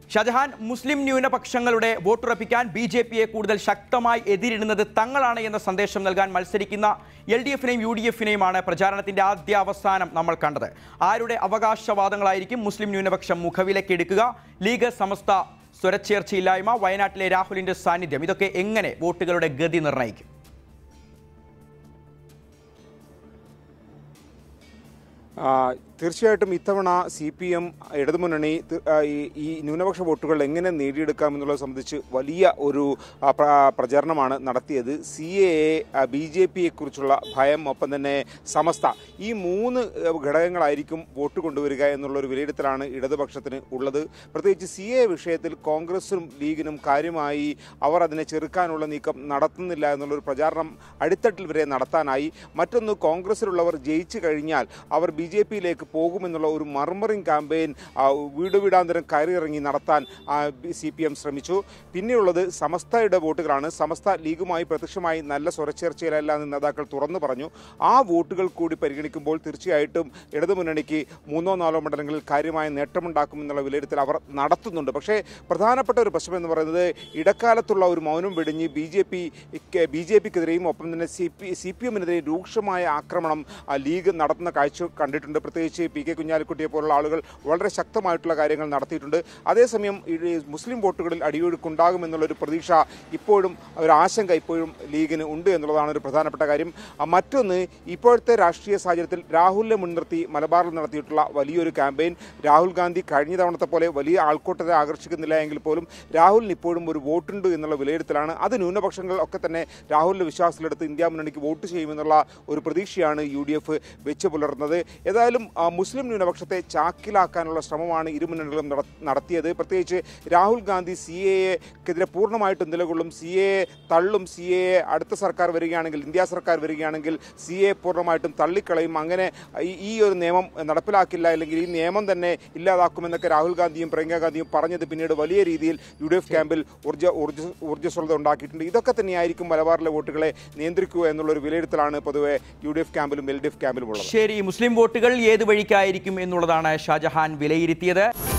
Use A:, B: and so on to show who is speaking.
A: ഷാജഹാൻ മുസ്ലിം ന്യൂനപക്ഷങ്ങളുടെ വോട്ടുറപ്പിക്കാൻ ബി ജെ പിയെ കൂടുതൽ ശക്തമായി എതിരിടുന്നത് തങ്ങളാണ് എന്ന സന്ദേശം നൽകാൻ മത്സരിക്കുന്ന എൽ ഡി എഫിനെയും യു ഡി എഫിനെയുമാണ് പ്രചാരണത്തിന്റെ ആദ്യ അവസാനം നമ്മൾ കണ്ടത് ആരുടെ അവകാശവാദങ്ങളായിരിക്കും മുസ്ലിം ന്യൂനപക്ഷം മുഖവിലക്കെടുക്കുക ലീഗ് സമസ്ത സ്വരച്ചേർച്ചയില്ലായ്മ വയനാട്ടിലെ രാഹുലിന്റെ സാന്നിധ്യം ഇതൊക്കെ എങ്ങനെ വോട്ടുകളുടെ ഗതി നിർണ്ണയിക്കും
B: ആ, തീർച്ചയായിട്ടും ഇത്തവണ സി പി എം ഇടതുമുന്നണി തി- ആ, ഈ- ഈ ന്യൂനപക്ഷ വോട്ടുകൾ എങ്ങനെ നേടിയെടുക്കാം എന്നുള്ളത് സംബന്ധിച്ച് വലിയ ഒരു ആ, പ്ര- പ്രചരണമാണ് നടത്തിയത് സി എ ബി ജെ പിയെ കുറിച്ചുള്ള ഭയം ഒപ്പം തന്നെ സമസ്ത ഈ മൂന്ന് ഏ, ഘടകങ്ങളായിരിക്കും വോട്ട് കൊണ്ടുവരിക എന്നുള്ള ഒരു വിലയിരുത്തലാണ് ഇടതുപക്ഷത്തിന് ഉള്ളത് പ്രത്യേകിച്ച് സി എ വിഷയത്തിൽ കോൺഗ്രസും ലീഗിനും കാര്യമായി അവർ അതിനെ ചെറുക്കാനുള്ള നീക്കം നടത്തുന്നില്ല എന്നുള്ളൊരു പ്രചാരണം അടിത്തട്ടിൽ വരെ നടത്താനായി മറ്റൊന്ന് കോൺഗ്രസിലുള്ളവർ ജയിച്ചു കഴിഞ്ഞാൽ അവർ ബി ജെ പിയിലേക്ക് പോകുമെന്നുള്ള ഒരു മർമറിംഗ് ക്യാമ്പയിൻ ആ, വീട് വീടാന്തരം കയറിയിറങ്ങി നടത്താൻ സി പി എം ശ്രമിച്ചു പിന്നെയുള്ളത് സമസ്തയുടെ വോട്ടുകളാണ് സമസ്ത ലീഗുമായി പ്രത്യക്ഷമായി നല്ല സ്വരച്ചേർച്ചയിലല്ല എന്ന് നേതാക്കൾ തുറന്നു പറഞ്ഞു ആ വോട്ടുകൾ കൂടി പരിഗണിക്കുമ്പോൾ തീർച്ചയായിട്ടും ഇടതുമുന്നണിക്ക് മൂന്നോ നാലോ മണ്ഡലങ്ങളിൽ കാര്യമായ നേട്ടമുണ്ടാക്കുമെന്നുള്ള വിലയിരുത്തൽ അവർ നടത്തുന്നുണ്ട് പക്ഷേ പ്രധാനപ്പെട്ട ഒരു പ്രശ്നം എന്ന് പറയുന്നത് ഇടക്കാലത്തുള്ള ഒരു മൗനം വെടിഞ്ഞ് B J P B J പിക്കെതിരെയും ഒപ്പം തന്നെ സി പി സി പി എമ്മിനെതിരെ രൂക്ഷമായ ആക്രമണം ആ, ലീഗ് നടത്തുന്ന കാഴ്ച കണ്ടിട്ടുണ്ട് പ്രത്യേകിച്ച് പി കെ കുഞ്ഞാലിക്കുട്ടിയെ പോലുള്ള ആളുകൾ വളരെ ശക്തമായിട്ടുള്ള കാര്യങ്ങൾ നടത്തിയിട്ടുണ്ട് അതേസമയം ഈ മുസ്ലിം വോട്ടുകളിൽ അടിയൊഴുക്കുണ്ടാകുമെന്നുള്ളൊരു പ്രതീക്ഷ ഇപ്പോഴും ഒരു ആശങ്ക ഇപ്പോഴും ലീഗിന് ഉണ്ട് എന്നുള്ളതാണ് ഒരു പ്രധാനപ്പെട്ട കാര്യം ആ, മറ്റൊന്ന് ഇപ്പോഴത്തെ രാഷ്ട്രീയ സാഹചര്യത്തിൽ രാഹുലിനെ മുൻനിർത്തി മലബാറിൽ നടത്തിയിട്ടുള്ള വലിയൊരു ക്യാമ്പയിൻ രാഹുൽ ഗാന്ധി കഴിഞ്ഞ തവണത്തെ പോലെ വലിയ ആൾക്കൂട്ടത്തെ ആകർഷിക്കുന്നില്ല എങ്കിൽ പോലും രാഹുലിന് ഇപ്പോഴും ഒരു വോട്ടുണ്ട് എന്നുള്ള വിലയിരുത്തലാണ് അത് ന്യൂനപക്ഷങ്ങൾ ഒക്കെ തന്നെ രാഹുലിന്റെ വിശ്വാസത്തിലെടുത്ത് ഇന്ത്യ മുന്നണിക്ക് വോട്ട് ചെയ്യുമെന്നുള്ള ഒരു പ്രതീക്ഷയാണ് യു ഡി എഫ് വെച്ച് പുലർന്നത് ഏതായാലും ആ, മുസ്ലിം ന്യൂനപക്ഷത്തെ ചാക്കിലാക്കാനുള്ള ശ്രമമാണ് ഇരു മുന്നണികളും നട- നടത്തിയത് പ്രത്യേകിച്ച് രാഹുൽ ഗാന്ധി സി എക്കെതിരെ പൂർണ്ണമായിട്ടും നിലകൊള്ളും സി എ തള്ളും സി എ അടുത്ത സർക്കാർ വരികയാണെങ്കിൽ ഇന്ത്യ സർക്കാർ വരികയാണെങ്കിൽ സി എ പൂർണ്ണമായിട്ടും തള്ളിക്കളയും അങ്ങനെ ഈ- ഈ ഒരു നിയമം നടപ്പിലാക്കില്ല അല്ലെങ്കിൽ ഈ നിയമം തന്നെ ഇല്ലാതാക്കുമെന്നൊക്കെ രാഹുൽ ഗാന്ധിയും പ്രിയങ്ക ഗാന്ധിയും പറഞ്ഞത് പിന്നീട് വലിയ രീതിയിൽ യു ഡി എഫ് ക്യാമ്പിൽ ഊർജ്ജ ഊർജ്ജ ഊർജ്ജസ്വലത ഉണ്ടാക്കിയിട്ടുണ്ട് ഇതൊക്കെ തന്നെയായിരിക്കും മലബാറിലെ വോട്ടുകളെ നിയന്ത്രിക്കുക എന്നുള്ളൊരു വിലയിരുത്തലാണ് പൊതുവെ യു ഡി എഫ് ക്യാമ്പിലും എൽ ഡി എഫ് ക്യാമ്പിലും ഉള്ളത്
A: ശരി മുസ്ലിം വോട്ടുകൾ ഏത് വഴിക്കായിരിക്കും എന്നുള്ളതാണ് ഷാജഹാൻ വിലയിരുത്തിയത്